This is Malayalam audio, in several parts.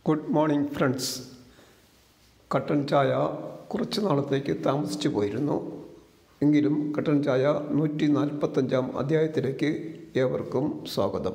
ഗുഡ് മോർണിംഗ് ഫ്രണ്ട്സ് കട്ടൻ ചായ കുറച്ച് നാളത്തേക്ക് താമസിച്ചു പോയിരുന്നു എങ്കിലും കട്ടൻ ചായ നൂറ്റി നാൽപ്പത്തഞ്ചാം അധ്യായത്തിലേക്ക് ഏവർക്കും സ്വാഗതം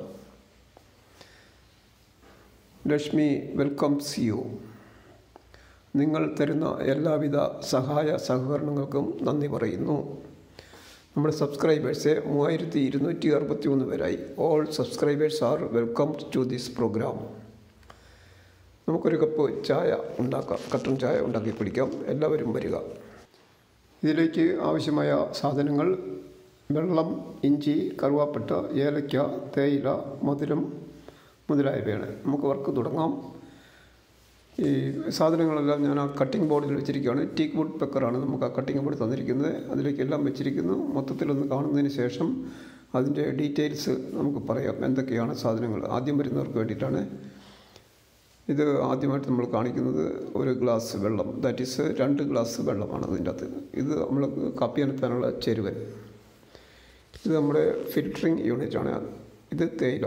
ലക്ഷ്മി വെൽക്കംസ് യു നിങ്ങൾ തരുന്ന എല്ലാവിധ സഹായ സഹകരണങ്ങൾക്കും നന്ദി പറയുന്നു നമ്മുടെ സബ്സ്ക്രൈബേഴ്സ് മൂവായിരത്തി ഇരുന്നൂറ്റി അറുപത്തി ഒന്ന് പേരായി all subscribers are welcome to this programme നമുക്കൊരു കപ്പ് ചായ ഉണ്ടാക്കാം കട്ടൻ ചായ ഉണ്ടാക്കി കുടിക്കാം എല്ലാവരും വരിക ഇതിലേക്ക് ആവശ്യമായ സാധനങ്ങൾ വെള്ളം ഇഞ്ചി കറുവാപ്പട്ട ഏലക്ക തേയില മധുരം മുതലായവയാണ് നമുക്ക് വർക്ക് തുടങ്ങാം ഈ സാധനങ്ങളെല്ലാം ഞാൻ ആ കട്ടിംഗ് ബോർഡിൽ വെച്ചിരിക്കുകയാണ് ടീക്ക് വുഡ് പെക്കറാണ് നമുക്ക് ആ കട്ടിംഗ് ബോർഡ് തന്നിരിക്കുന്നത് അതിലേക്കെല്ലാം വെച്ചിരിക്കുന്നു മൊത്തത്തിലൊന്ന് കാണുന്നതിന് ശേഷം അതിൻ്റെ ഡീറ്റെയിൽസ് നമുക്ക് പറയാം എന്തൊക്കെയാണ് സാധനങ്ങൾ ആദ്യം വരുന്നവർക്ക് വേണ്ടിയിട്ടാണ് ഇത് ആദ്യമായിട്ട് നമ്മൾ കാണിക്കുന്നത് ഒരു ഗ്ലാസ് വെള്ളം ദാറ്റ് ഈസ് രണ്ട് ഗ്ലാസ് വെള്ളമാണ് അതിൻ്റെ അകത്ത് ഇത് നമ്മൾ കാപ്പി അനത്താനുള്ള ചെരുവൻ ഇത് നമ്മുടെ ഫിൽറ്ററിങ് യൂണിറ്റാണ് ഇത് തേയില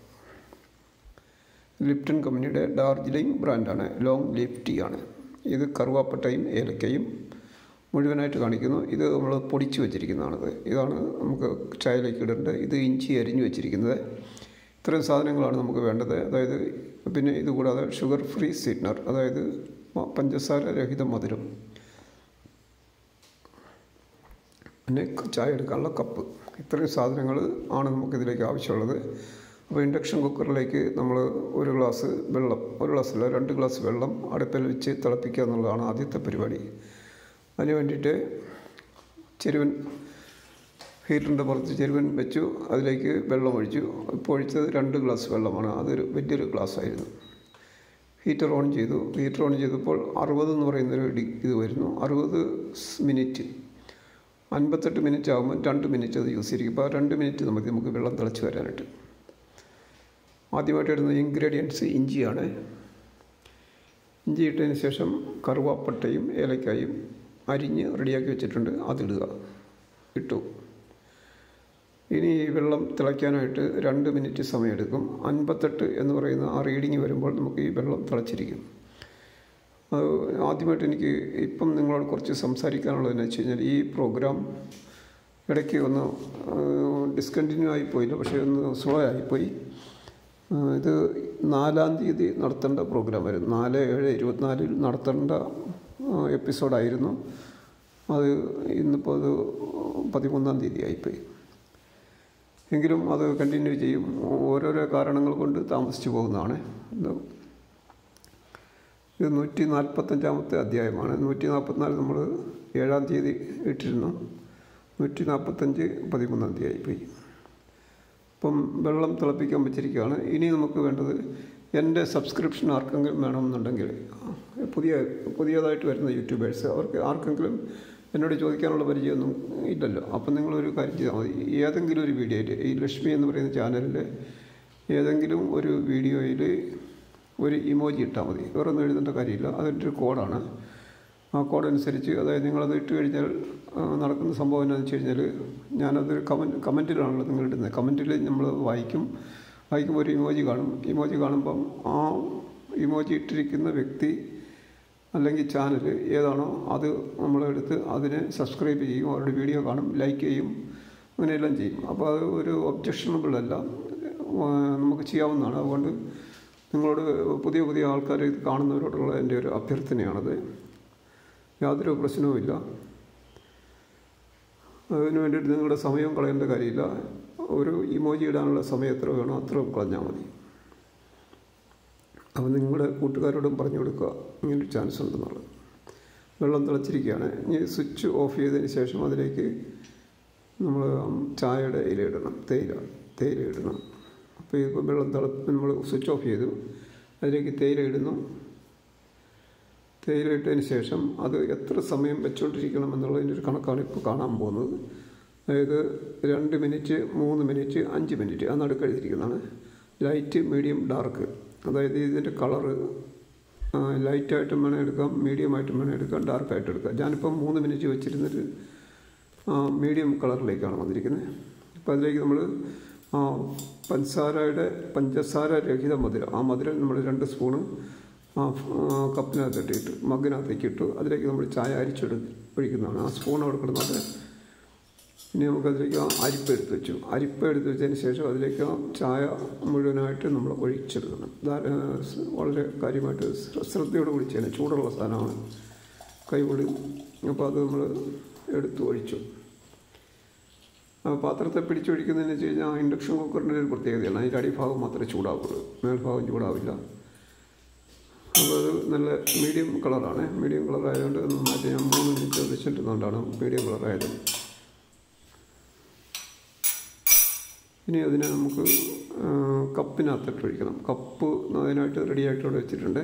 ലിപ്റ്റൺ കമ്പനിയുടെ ഡാർജിലിംഗ് ബ്രാൻഡാണ് ലോങ് ലീഫ് ടീ ആണ് ഇത് കറുവാപ്പട്ടയും ഏലക്കയും മുഴുവനായിട്ട് കാണിക്കുന്നു ഇത് നമ്മൾ പൊടിച്ച് വെച്ചിരിക്കുന്നതാണിത് ഇതാണ് നമുക്ക് ചായയിലേക്ക് ഇടേണ്ടത് ഇത് ഇഞ്ചി അരിഞ്ഞു വെച്ചിരിക്കുന്നത് ഇത്രയും സാധനങ്ങളാണ് നമുക്ക് വേണ്ടത് അതായത് പിന്നെ ഇതുകൂടാതെ ഷുഗർ ഫ്രീ സ്വീറ്റ്നർ അതായത് പഞ്ചസാര രഹിത മധുരം പിന്നെ ചായ എടുക്കാനുള്ള കപ്പ് ഇത്രയും സാധനങ്ങൾ ആണ് നമുക്കിതിലേക്ക് ആവശ്യമുള്ളത് അപ്പോൾ ഇൻഡക്ഷൻ കുക്കറിലേക്ക് നമ്മൾ ഒരു ഗ്ലാസ് വെള്ളം ഒരു ഗ്ലാസ്സല്ല രണ്ട് ഗ്ലാസ് വെള്ളം അടുപ്പിൽ വെച്ച് തിളപ്പിക്കുക എന്നുള്ളതാണ് ആദ്യത്തെ പരിപാടി അതിന് വേണ്ടിയിട്ട് ചെരുവൻ ഹീറ്ററിൻ്റെ പുറത്ത് ചെരുവൻ വെച്ചു അതിലേക്ക് വെള്ളം ഒഴിച്ചു ഇപ്പോൾ ഒഴിച്ചത് രണ്ട് ഗ്ലാസ് വെള്ളമാണ് അതൊരു വലിയൊരു ഗ്ലാസ് ആയിരുന്നു ഹീറ്റർ ഓൺ ചെയ്തു ഹീറ്റർ ഓൺ ചെയ്തപ്പോൾ അറുപത് എന്ന് പറയുന്നൊരു ഡി ഇത് വരുന്നു അറുപത് മിനിറ്റ് അൻപത്തെട്ട് മിനിറ്റ് ആകുമ്പോൾ രണ്ട് മിനിറ്റ് അത് യൂസ് ചെയ്തിരിക്കും അപ്പോൾ രണ്ട് മിനിറ്റ് നമുക്ക് നമുക്ക് വെള്ളം തിളച്ച് വരാനായിട്ട് ആദ്യമായിട്ട് ഇടുന്ന ഇൻഗ്രീഡിയൻസ് ഇഞ്ചിയാണ് ഇഞ്ചി ഇട്ടതിന് ശേഷം കറുവാപ്പട്ടയും ഏലക്കായും അരിഞ്ഞ് റെഡിയാക്കി വെച്ചിട്ടുണ്ട് അതിടുക ഇട്ടു ഇനി ഈ വെള്ളം തിളയ്ക്കാനായിട്ട് രണ്ട് മിനിറ്റ് സമയമെടുക്കും അൻപത്തെട്ട് എന്ന് പറയുന്ന ആ റീഡിങ് വരുമ്പോൾ നമുക്ക് ഈ വെള്ളം തിളച്ചിരിക്കും അത് ആദ്യമായിട്ട് എനിക്ക് ഇപ്പം നിങ്ങളോട് കുറച്ച് സംസാരിക്കാനുള്ളതെന്ന് വെച്ച് കഴിഞ്ഞാൽ ഈ പ്രോഗ്രാം ഇടയ്ക്ക് ഒന്ന് ഡിസ്കണ്ടിന്യൂ ആയിപ്പോയില്ല പക്ഷേ ഒന്ന് സ്ലോ ആയിപ്പോയി ഇത് നാലാം തീയതി നടത്തേണ്ട പ്രോഗ്രാമായിരുന്നു നാല് ഏഴ് ഇരുപത്തിനാലിൽ നടത്തേണ്ട എപ്പിസോഡായിരുന്നു അത് ഇന്നിപ്പോൾ അത് പതിമൂന്നാം തീയതി ആയിപ്പോയി എങ്കിലും അത് കണ്ടിന്യൂ ചെയ്യും ഓരോരോ കാരണങ്ങൾ കൊണ്ട് താമസിച്ചു പോകുന്നതാണ് ഇത് നൂറ്റി നാൽപ്പത്തഞ്ചാമത്തെ അധ്യായമാണ് നൂറ്റി നാൽപ്പത്തിനാല് നമ്മൾ ഏഴാം തീയതി ഇട്ടിരുന്നു നൂറ്റി നാൽപ്പത്തഞ്ച് പതിമൂന്നാം തീയതി ആയിപ്പോയി അപ്പം വെള്ളം തിളപ്പിക്കാൻ വെച്ചിരിക്കുകയാണ് ഇനി നമുക്ക് വേണ്ടത് എൻ്റെ സബ്സ്ക്രിപ്ഷൻ ആർക്കെങ്കിലും വേണമെന്നുണ്ടെങ്കിൽ പുതിയ പുതിയതായിട്ട് വരുന്ന യൂട്യൂബേഴ്സ് അവർക്ക് ആർക്കെങ്കിലും എന്നോട് ചോദിക്കാനുള്ള പരിചയമൊന്നും ഇല്ലല്ലോ അപ്പം നിങ്ങളൊരു കാര്യം ചെയ്താൽ മതി ഏതെങ്കിലും ഒരു വീഡിയോയിൽ ഈ ലക്ഷ്മി എന്ന് പറയുന്ന ചാനലിൽ ഏതെങ്കിലും ഒരു വീഡിയോയിൽ ഒരു ഇമോജി ഇട്ടാൽ മതി വേറെ ഒന്നും എഴുതേണ്ട കാര്യമില്ല അതിൻ്റെ ഒരു കോഡാണ് ആ കോഡ് അനുസരിച്ച് അതായത് നിങ്ങളത് ഇട്ട് കഴിഞ്ഞാൽ നടക്കുന്ന സംഭവം എന്താണെന്ന് വെച്ച് കഴിഞ്ഞാൽ ഞാനത് കമൻറ്റ് കമൻറ്റിലാണല്ലോ നിങ്ങൾ ഇടുന്നത് കമൻറ്റിൽ നമ്മൾ വായിക്കും വായിക്കുമ്പോൾ ഒരു ഇമോജി കാണും ഇമോജി കാണുമ്പം ആ ഇമോജി ഇട്ടിരിക്കുന്ന വ്യക്തി അല്ലെങ്കിൽ ചാനൽ ഏതാണോ അത് നമ്മളെടുത്ത് അതിനെ സബ്സ്ക്രൈബ് ചെയ്യും അവരുടെ വീഡിയോ കാണും ലൈക്ക് ചെയ്യും അങ്ങനെയെല്ലാം ചെയ്യും അപ്പോൾ അത് ഒരു ഒബ്ജക്ഷണബിൾ അല്ല നമുക്ക് ചെയ്യാവുന്നതാണ് അതുകൊണ്ട് നിങ്ങളോട് പുതിയ പുതിയ ആൾക്കാർ ഇത് കാണുന്നവരോടുള്ള എൻ്റെ ഒരു അഭ്യർത്ഥനയാണത് യാതൊരു പ്രശ്നവുമില്ല അതിന് വേണ്ടിയിട്ട് നിങ്ങളുടെ സമയം കളയേണ്ട കാര്യമില്ല ഒരു ഇമോജി ഇടാനുള്ള സമയം എത്ര വേണോ അത്ര കളഞ്ഞാൽ മതി അപ്പോൾ നിങ്ങളുടെ കൂട്ടുകാരോടും പറഞ്ഞു കൊടുക്കുക ഇങ്ങനൊരു ചാൻസ് ഉണ്ടെന്നുള്ളത് വെള്ളം തിളച്ചിരിക്കുകയാണ് ഇനി സ്വിച്ച് ഓഫ് ചെയ്തതിന് ശേഷം അതിലേക്ക് നമ്മൾ ചായയുടെ ഇല ഇടണം തേയില തേയില ഇടണം അപ്പോൾ ഇപ്പോൾ വെള്ളം തിള നമ്മൾ സ്വിച്ച് ഓഫ് ചെയ്തു അതിലേക്ക് തേയില ഇടുന്നു തേയില ഇട്ടതിന് ശേഷം അത് എത്ര സമയം വെച്ചുകൊണ്ടിരിക്കണം എന്നുള്ളതിൻ്റെ ഒരു കണക്കാണ് ഇപ്പോൾ കാണാൻ പോകുന്നത് അതായത് രണ്ട് മിനിറ്റ് മൂന്ന് മിനിറ്റ് അഞ്ച് മിനിറ്റ് അത് നടുക്കെഴുതിയിരിക്കുന്നതാണ് ലൈറ്റ് മീഡിയം ഡാർക്ക് അതായത് ഇതിൻ്റെ കളറ് ലൈറ്റായിട്ടും വേണം എടുക്കാം മീഡിയമായിട്ടും വേണം എടുക്കാം ഡാർക്കായിട്ട് എടുക്കാം ഞാനിപ്പം മൂന്ന് മിനിറ്റ് വെച്ചിരുന്നിട്ട് മീഡിയം കളറിലേക്കാണ് വന്നിരിക്കുന്നത് അപ്പോൾ അതിലേക്ക് നമ്മൾ ആ പഞ്ചസാരയുടെ പഞ്ചസാര രഹിത മധുരം ആ മധുരം നമ്മൾ രണ്ട് സ്പൂണ് ആ ആ കപ്പിനകത്തിട്ടിട്ട് മഗ്ഗിനകത്തേക്ക് ഇട്ടു അതിലേക്ക് നമ്മൾ ചായ അരിച്ചെടു ഒഴിക്കുന്നതാണ് ആ സ്പൂൺ അവിടെ കിടന്നത് ഇനി നമുക്കതിലേക്ക് ആ അരിപ്പ എടുത്ത് വെച്ചു അരിപ്പ എടുത്ത് വെച്ചതിന് ശേഷം അതിലേക്ക് ആ ചായ മുഴുവനായിട്ട് നമ്മൾ ഒഴിച്ചെടുക്കണം ധാര- വളരെ കാര്യമായിട്ട് ശ്ര- ശ്രദ്ധയോട് കൂടി ചെയ്യണം ചൂടുള്ള സാധനമാണ് കൈപൊളി അപ്പോൾ അത് നമ്മൾ എടുത്ത് ഒഴിച്ചു ആ പാത്രത്തെ പിടിച്ചൊഴിക്കുന്നതെന്ന് വെച്ച് കഴിഞ്ഞാൽ ഇൻഡക്ഷൻ കുക്കറിൻ്റെ ഒരു പ്രത്യേകതയാണ് അതിൻ്റെ അടിഭാഗം മാത്രമേ ചൂടാവുള്ളൂ മേൽഭാഗം ചൂടാവില്ല അപ്പോൾ അത് നല്ല മീഡിയം കളറാണ് മീഡിയം കളറായതുകൊണ്ട് നന്നായിട്ട് ഞാൻ മൂന്ന് മിനിറ്റ് വെച്ചിട്ടുന്നതുകൊണ്ടാണ് മീഡിയം കളറായത് ഇനി അതിനെ നമുക്ക് ആ, കപ്പിനകത്തിട്ട് ഒഴിക്കണം കപ്പ് അതിനായിട്ട് റെഡിയായിട്ട് ഇവിടെ വെച്ചിട്ടുണ്ട്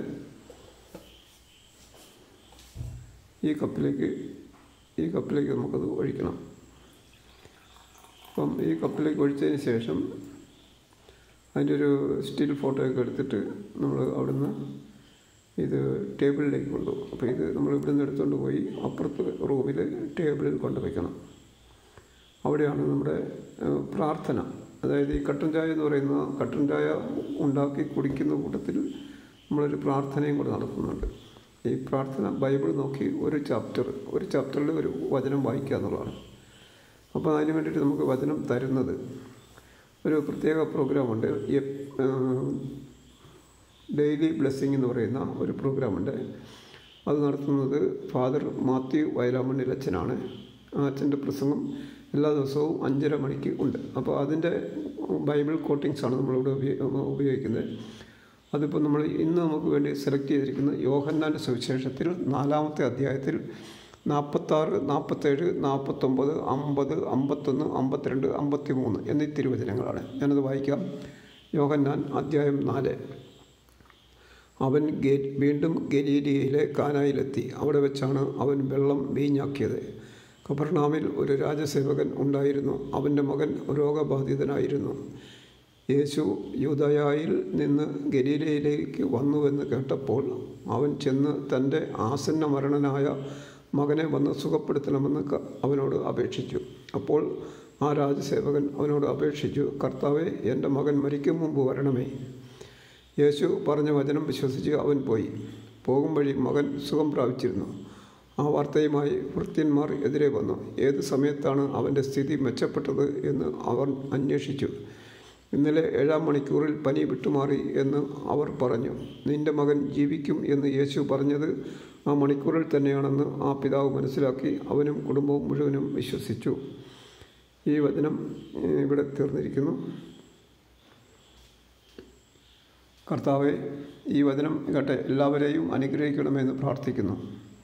ഈ കപ്പിലേക്ക് ഈ കപ്പിലേക്ക് നമുക്കത് ഒഴിക്കണം അപ്പം ഈ കപ്പിലേക്ക് ഒഴിച്ചതിന് ശേഷം അതിൻ്റെ ഒരു സ്റ്റിൽ ഫോട്ടോയൊക്കെ എടുത്തിട്ട് നമ്മൾ അവിടുന്ന് ഇത് ടേബിളിലേക്ക് കൊണ്ടുപോകും അപ്പോൾ ഇത് നമ്മൾ ഇവിടുന്ന് എടുത്തുകൊണ്ട് പോയി അപ്പുറത്ത് റൂമിൽ ടേബിളിൽ കൊണ്ട് വയ്ക്കണം അവിടെയാണ് നമ്മുടെ ഏഹ്, പ്രാർത്ഥന അതായത് ഈ കട്ടൻ ചായ എന്ന് പറയുന്ന കട്ടൻ ചായ ഉണ്ടാക്കി കുടിക്കുന്ന കൂട്ടത്തിൽ നമ്മളൊരു പ്രാർത്ഥനയും കൂടെ നടത്തുന്നുണ്ട് ഈ പ്രാർത്ഥന ബൈബിൾ നോക്കി ഒരു ചാപ്റ്റർ ഒരു ചാപ്റ്ററിൽ ഒരു വചനം വായിക്കുക എന്നുള്ളതാണ് അപ്പോൾ അതിന് വേണ്ടിയിട്ട് നമുക്ക് വചനം തരുന്നത് ഒരു പ്രത്യേക പ്രോഗ്രാമുണ്ട് ഡെയിലി ബ്ലെസ്സിങ് എന്ന് പറയുന്ന ഒരു പ്രോഗ്രാമുണ്ട് അത് നടത്തുന്നത് ഫാദർ മാത്യു വയലാമണ്ണിൽ അച്ഛനാണ് ആ അച്ഛൻ്റെ പ്രസംഗം എല്ലാ ദിവസവും അഞ്ചര മണിക്ക് ഉണ്ട് അപ്പോൾ അതിൻ്റെ ബൈബിൾ കോട്ടിങ്സാണ് നമ്മളിവിടെ ഉപയോ- ഉപയോഗിക്കുന്നത് അതിപ്പോൾ നമ്മൾ ഇന്ന് നമുക്ക് വേണ്ടി സെലക്ട് ചെയ്തിരിക്കുന്ന യോഹന്നാൻ്റെ സുവിശേഷത്തിൽ നാലാമത്തെ അധ്യായത്തിൽ നാൽപ്പത്താറ് നാൽപ്പത്തേഴ് നാൽപ്പത്തൊമ്പത് അമ്പത് അമ്പത്തൊന്ന് അമ്പത്തിരണ്ട് അമ്പത്തി മൂന്ന് എന്നീ തിരുവചനങ്ങളാണ് ഞാനത് വായിക്കാം യോഹന്നാൻ അധ്യായം നാല് അവൻ ഗെ വീണ്ടും ഗലീലിയയിലെ കാനായിലെത്തി അവിടെ വെച്ചാണ് അവൻ വെള്ളം വീഞ്ഞാക്കിയത് കബർനാമിൽ ഒരു രാജസേവകൻ ഉണ്ടായിരുന്നു അവൻ്റെ മകൻ രോഗബാധിതനായിരുന്നു യേശു യൂതയായിൽ നിന്ന് ഗലീലയിലേക്ക് വന്നുവെന്ന് കേട്ടപ്പോൾ അവൻ ചെന്ന് തൻ്റെ ആസന്ന മരണനായ മകനെ വന്ന് സുഖപ്പെടുത്തണമെന്ന് ക- അവനോട് അപേക്ഷിച്ചു അപ്പോൾ ആ രാജസേവകൻ അവനോട് അപേക്ഷിച്ചു കർത്താവെ എൻ്റെ മകൻ മരിക്കും മുമ്പ് വരണമേ യേശു പറഞ്ഞ വചനം വിശ്വസിച്ച് അവൻ പോയി പോകും വഴി മകൻ സുഖം പ്രാപിച്ചിരുന്നു ആ വാർത്തയുമായി ഭൃത്യന്മാർ എതിരെ വന്നു ഏത് സമയത്താണ് അവൻ്റെ സ്ഥിതി മെച്ചപ്പെട്ടത് എന്ന് അവർ അന്വേഷിച്ചു ഇന്നലെ ഏഴാം മണിക്കൂറിൽ പനി വിട്ടുമാറി എന്ന് അവർ പറഞ്ഞു നിന്റെ മകൻ ജീവിക്കും എന്ന് യേശു പറഞ്ഞത് ആ മണിക്കൂറിൽ തന്നെയാണെന്ന് ആ പിതാവ് മനസ്സിലാക്കി അവനും കുടുംബവും മുഴുവനും വിശ്വസിച്ചു ഈ വചനം ഏഹ്, ഇവിടെ തീർന്നിരിക്കുന്നു കർത്താവെ ഈ വചനം കേട്ടെ എല്ലാവരെയും അനുഗ്രഹിക്കണമെന്ന് പ്രാർത്ഥിക്കുന്നു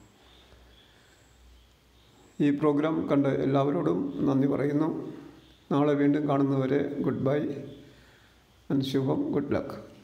ഈ പ്രോഗ്രാം കണ്ട് എല്ലാവരോടും നന്ദി പറയുന്നു നാളെ വീണ്ടും കാണുന്നവരെ ഗുഡ് ബൈ ആൻഡ് ശുഭം ഗുഡ് ലക്ക്